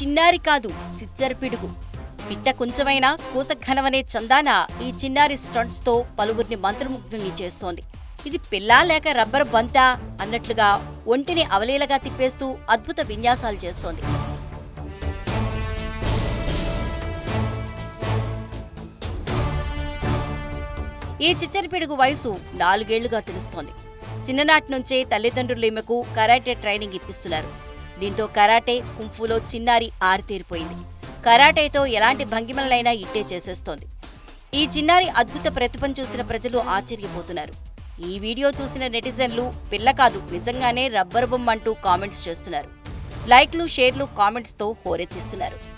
చిన్నారి కాదు చిచ్చర పిడుగు పిట్ట కొంచెమైనా కూత ఘనమనే చందాన ఈ చిన్నారి స్టంట్స్ తో పలువురిని మంత్రముగ్ధుల్ని చేస్తోంది ఇది పిల్లా లేక రబ్బర్ బంతా అన్నట్లుగా ఒంటిని అవలీలగా తిప్పేస్తూ అద్భుత విన్యాసాలు చేస్తోంది ఈ చిచ్చరిపిడుగు వయసు నాలుగేళ్లుగా తెలుస్తోంది చిన్ననాటి నుంచే తల్లిదండ్రులు ఈమెకు కరాటే ట్రైనింగ్ ఇప్పిస్తున్నారు దీంతో కరాటే కుంఫులో చిన్నారి ఆరితేరిపోయింది కరాటేతో ఎలాంటి భంగిమలైనా ఇట్టే చేసేస్తోంది ఈ చిన్నారి అద్భుత ప్రతిభను చూసిన ప్రజలు ఆశ్చర్యపోతున్నారు ఈ వీడియో చూసిన నెటిజన్లు పిల్ల కాదు నిజంగానే రబ్బర్ బొమ్మ అంటూ కామెంట్స్ చేస్తున్నారు లైక్లు షేర్లు కామెంట్స్తో హోరెత్తిస్తున్నారు